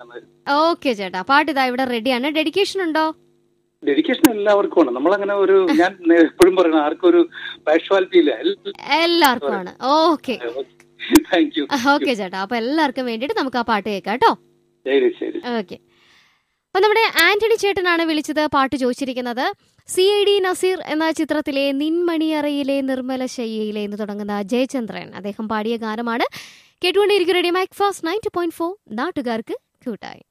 okay ചേട്ടാ പാട്ട് ഇതാ ഇവിടെ റെഡിയാണ് ഡെഡിക്കേഷൻ ഉണ്ടോ ഡെഡിക്കേഷൻ എല്ലാവർക്കും ആണ് നമ്മളങ്ങനെ ഒരു ഞാൻ എപ്പോഴും പറയുന്നത് ആർക്കും ഒരു പാഷ്വാലിറ്റി ഇല്ല എല്ലാവർക്കും ആണ് ഓക്കെ താങ്ക് യു ഓക്കെ ചേട്ടാ അപ്പൊ എല്ലാവർക്കും വേണ്ടിയിട്ട് നമുക്ക് ആ പാട്ട് കേൾക്കാം കേട്ടോ ശരി ശരി ഓക്കെ അപ്പൊ നമ്മുടെ ആന്റണി ചേട്ടനാണ് വിളിച്ചത് പാട്ട് ചോദിച്ചിരിക്കുന്നത് സി ഐ ഡി നസീർ എന്ന ചിത്രത്തിലെ നിൻമണിയറയിലെ നിർമ്മല ശയ്യയിലെ എന്ന് തുടങ്ങുന്ന ജയചന്ദ്രൻ അദ്ദേഹം പാടിയ ഗാനമാണ് കേട്ടുകൊണ്ടിരിക്കും radio Mac fast ninety point four നാട്ടുകാർക്ക് കൂട്ടായി